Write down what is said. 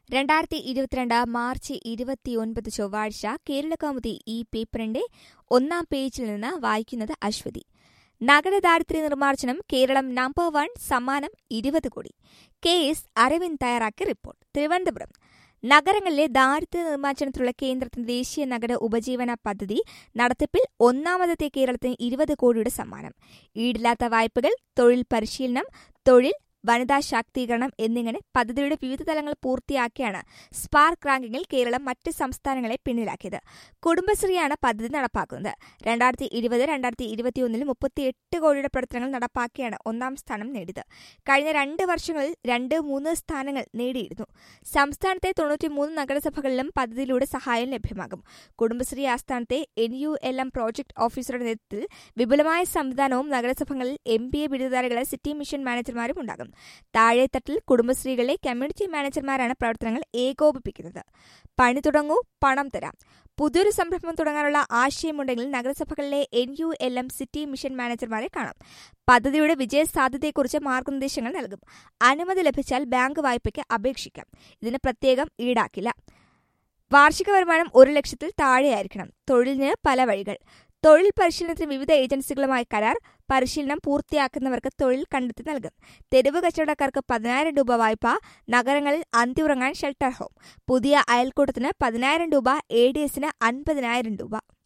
രണ്ടായിരത്തി ഇരുപത്തിരണ്ട് മാർച്ച് ഇരുപത്തിയൊൻപത് ചൊവ്വാഴ്ച കേരളകൗമുദി ഈ പേപ്പറിന്റെ ഒന്നാം പേജിൽ നിന്ന് വായിക്കുന്നത് അശ്വതി നഗരദാരിദ്ര്യ നിർമ്മാർജ്ജനം കേരളം നമ്പർ വൺ സമ്മാനം ഇരുപത് കോടി കെ എസ് അരവിന്ദ് തയ്യാറാക്കിയ റിപ്പോർട്ട് തിരുവനന്തപുരം നഗരങ്ങളിലെ ദാരിദ്ര്യ നിർമ്മാർജ്ജനത്തിലുള്ള കേന്ദ്രത്തിന്റെ ദേശീയ നഗര ഉപജീവന പദ്ധതി നടത്തിപ്പിൽ ഒന്നാമതെത്തിയ കേരളത്തിന് ഇരുപത് കോടിയുടെ സമ്മാനം ഈടില്ലാത്ത വായ്പകൾ തൊഴിൽ പരിശീലനം തൊഴിൽ വനിതാ ശാക്തീകരണം എന്നിങ്ങനെ പദ്ധതിയുടെ വിവിധ തലങ്ങൾ പൂർത്തിയാക്കിയാണ് സ്പാർക്ക് റാങ്കിങ്ങിൽ കേരളം മറ്റ് സംസ്ഥാനങ്ങളെ പിന്നിലാക്കിയത് കുടുംബശ്രീയാണ് പദ്ധതി നടപ്പാക്കുന്നത് രണ്ടായിരത്തി ഇരുപത് രണ്ടായിരത്തി ഇരുപത്തിയൊന്നിൽ മുപ്പത്തിയെട്ട് കോടിയുടെ പ്രവർത്തനങ്ങൾ നടപ്പാക്കിയാണ് ഒന്നാം സ്ഥാനം നേടിയത് കഴിഞ്ഞ രണ്ട് വർഷങ്ങളിൽ രണ്ട് മൂന്ന് സ്ഥാനങ്ങൾ നേടിയിരുന്നു സംസ്ഥാനത്തെ തൊണ്ണൂറ്റിമൂന്ന് നഗരസഭകളിലും പദ്ധതിയിലൂടെ സഹായം ലഭ്യമാകും കുടുംബശ്രീ ആസ്ഥാനത്തെ N U L M project ഓഫീസറുടെ നേതൃത്വത്തിൽ വിപുലമായ സംവിധാനവും നഗരസഭകളിൽ എം ബി എ ബിരുദധാരികളെ സിറ്റി മിഷൻ മാനേജർമാരും ഉണ്ടാകും താഴെത്തട്ടിൽ കുടുംബശ്രീകളിലെ കമ്മ്യൂണിറ്റി മാനേജർമാരാണ് പ്രവർത്തനങ്ങൾ ഏകോപിപ്പിക്കുന്നത് പണി തുടങ്ങൂ പണം തരാം പുതിയൊരു സംരംഭം തുടങ്ങാനുള്ള ആശയമുണ്ടെങ്കിൽ നഗരസഭകളിലെ N U L M city mission മാനേജർമാരെ കാണാം പദ്ധതിയുടെ വിജയസാധ്യതയെക്കുറിച്ച് മാർഗനിർദ്ദേശങ്ങൾ നൽകും അനുമതി ലഭിച്ചാൽ ബാങ്ക് വായ്പയ്ക്ക് അപേക്ഷിക്കാം ഇതിന് പ്രത്യേകം ഈടാക്കില്ല വാർഷിക വരുമാനം ഒരു ലക്ഷത്തിൽ താഴെയായിരിക്കണം തൊഴിലിന് പല വഴികൾ തൊഴിൽ പരിശീലനത്തിന് വിവിധ ഏജൻസികളുമായി കരാർ പരിശീലനം പൂർത്തിയാക്കുന്നവർക്ക് തൊഴിൽ കണ്ടെത്തി നൽകും തെരുവ് കച്ചവടക്കാർക്ക് പതിനായിരം രൂപ വായ്പ നഗരങ്ങളിൽ അന്തിയുറങ്ങാൻ ഷെൽട്ടർ ഹോം പുതിയ അയൽക്കൂട്ടത്തിന് പതിനായിരം രൂപ എ ഡി എസിന് അൻപതിനായിരം രൂപ